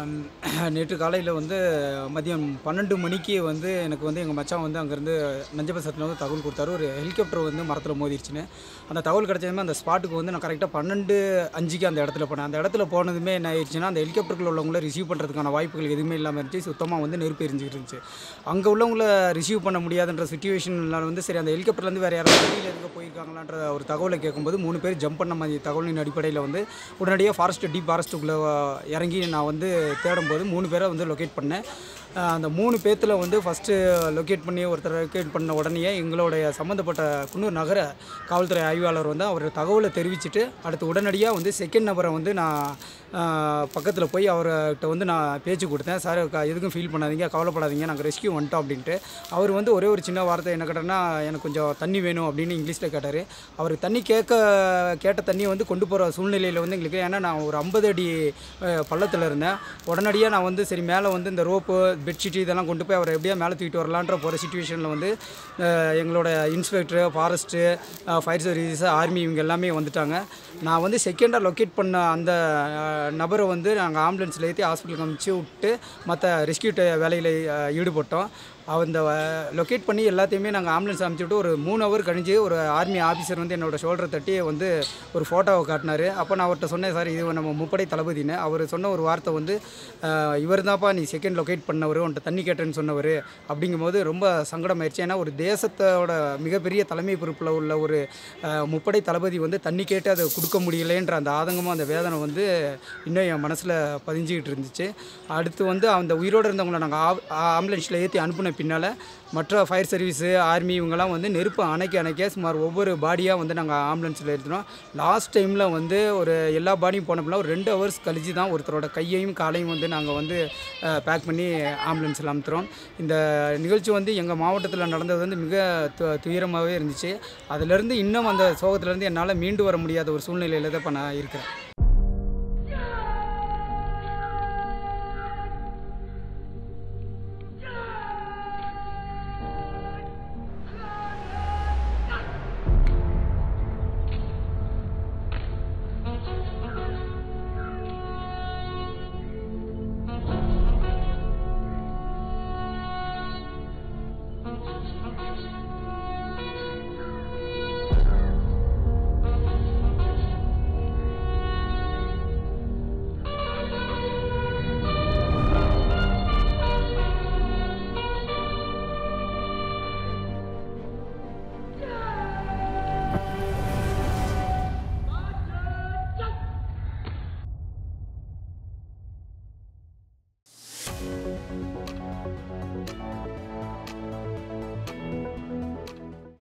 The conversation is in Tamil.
நேற்று காலையில் வந்து மதியம் பன்னெண்டு மணிக்கு வந்து எனக்கு வந்து எங்கள் மச்சான் வந்து அங்கேருந்து நஞ்சபசத்தில் வந்து தகவல் கொடுத்தாரு ஒரு ஹெலிகாப்டர் வந்து மரத்தில் மோதிருச்சுன்னு அந்த தகவல் கிடச்சதுமே அந்த ஸ்பாட்டுக்கு வந்து நான் கரெக்டாக பன்னெண்டு அஞ்சுக்கு அந்த இடத்துல போனேன் அந்த இடத்துல போனதுமே என்ன ஆயிடுச்சுன்னா அந்த ஹெலிகாப்டருக்குள்ள உள்ளவங்கள ரிசீவ் பண்ணுறதுக்கான வாய்ப்புகள் எதுவுமே இல்லாமல் இருந்துச்சு சுத்தமாக வந்து நெருப்பு எரிஞ்சுக்கிட்டு இருந்துச்சு அங்கே உள்ளவங்கள ரிசீவ் பண்ண முடியாதுன்ற சுச்சுவேஷனில் வந்து சரி அந்த ஹெலிகாப்டர்லேருந்து வேறு யாராவது வெளியில் இருக்க போயிருக்காங்களான்ற ஒரு தகவலை கேட்கும்போது மூணு பேர் ஜம்ப் பண்ண மாதிரி தகவலின் அடிப்படையில் வந்து உடனடியாக ஃபாரஸ்ட் டீப் ஃபாரஸ்ட்டுக்குள்ளே இறங்கி நான் வந்து தேடும்போது மூணு பேரை வந்து லொக்கேட் பண்ணேன் அஹ் அந்த மூணு பேத்தில் வந்து ஃபஸ்ட்டு லொக்கேட் பண்ணி ஒருத்தர் லொக்கேட் பண்ண உடனேயே எங்களுடைய சம்மந்தப்பட்ட குன்னூர் நகர காவல்துறை ஆய்வாளர் வந்து அவர் தகவலை தெரிவிச்சுட்டு அடுத்து உடனடியாக வந்து செகண்ட் நபரை வந்து நான் பக்கத்தில் போய் அவர்கிட்ட வந்து நான் பேச்சு கொடுத்தேன் சார் க- எதுக்கும் ஃபீல் பண்ணாதீங்க கவலைப்படாதீங்க நாங்கள் ரெஸ்கியூ வந்துட்டோம் அப்படின்ட்டு அவர் வந்து ஒரே ஒரு சின்ன வார்த்தை என்ன கேட்டேன்னா எனக்கு கொஞ்சம் தண்ணி வேணும் அப்படின்னு இங்கிலீஷில் கேட்டார் அவர் தண்ணி கேட்க கேட்ட தண்ணியை வந்து கொண்டு போகிற சூழ்நிலையில் வந்து எங்களுக்கு ஏன்னா நான் ஒரு ஐம்பது அடி பள்ளத்தில் இருந்தேன் உடனடியாக நான் வந்து சரி மேலே வந்து இந்த ரோப்பு பெட்ஷீட் இதெல்லாம் கொண்டு போய் அவரை எப்படியா மேலே தூக்கிட்டு வரலான்ற போகிற சுச்சுவேஷனில் வந்து அஹ், எங்களோட inspector forest fire service army இவங்க எல்லாமே வந்துட்டாங்க நான் வந்து செகண்டாக லொக்கேட் பண்ண அந்த அஹ், நபரை வந்து நாங்கள் ஆம்புலன்ஸில் ஏற்றி ஹாஸ்பிட்டலுக்கு அனுப்பிச்சு விட்டு மற்ற ரெஸ்கியூ வேலையில் அஹ், ஈடுபட்டோம் அந்த லொக்கேட் பண்ணி எல்லாத்தையுமே நாங்கள் ஆம்புலன்ஸ் அனுப்பிச்சி விட்டு ஒரு மூணு ஹவர் கழிஞ்சு ஒரு ஆர்மி ஆஃபீஸர் வந்து என்னோட ஷோல்டரை தட்டி வந்து ஒரு ஃபோட்டோவை காட்டினார் அப்போ நான் அவர்கிட்ட சொன்னேன் சார் இது நம்ம முப்படை தளபதின்னு அவர் சொன்ன ஒரு வார்த்தை வந்து இவர் தான்ப்பா நீ செகண்ட் லொக்கேட் பண்ணவர் உன்ட்ட தண்ணி கேட்டேன்னு சொன்னவர் அப்படிங்கும்போது ரொம்ப சங்கடமாயிருச்சு ஏன்னா ஒரு தேசத்தோட மிகப்பெரிய தலைமை பொறுப்பில் உள்ள ஒரு அஹ், முப்படை தளபதி வந்து தண்ணி கேட்டு அதை கொடுக்க முடியலைன்ற அந்த ஆதங்கமும் அந்த வேதனை வந்து இன்னும் என் மனசில் பதிஞ்சிக்கிட்டு இருந்துச்சு அடுத்து வந்து அந்த உயிரோடு இருந்தவங்களை நாங்கள் ஆம்புலன்ஸில் ஏற்றி அனுப்பின பின்னால் மற்ற ஃபயர் சர்வீஸு ஆர்மி இவங்கெல்லாம் வந்து நெருப்பு அணைக்க அணைக்க சுமார் ஒவ்வொரு பாடியாக வந்து நாங்கள் ஆம்புலன்ஸில் எடுத்துனோம் லாஸ்ட் டைமில் வந்து ஒரு எல்லா பாடியும் போனப்பெல்லாம் ஒரு ரெண்டு ஹவர்ஸ் கழிச்சு தான் ஒருத்தரோட கையையும் காலையும் வந்து நாங்கள் வந்து பேக் பண்ணி ஆம்புலன்ஸில் அமுத்துறோம் இந்த நிகழ்ச்சி வந்து எங்கள் மாவட்டத்தில் நடந்தது வந்து மிக து துயரமாகவே இருந்துச்சு அதிலிருந்து இன்னும் அந்த சோகத்திலேருந்து என்னால் மீண்டு வர முடியாத ஒரு சூழ்நிலையில் தான் இப்போ நான் இருக்கிறேன்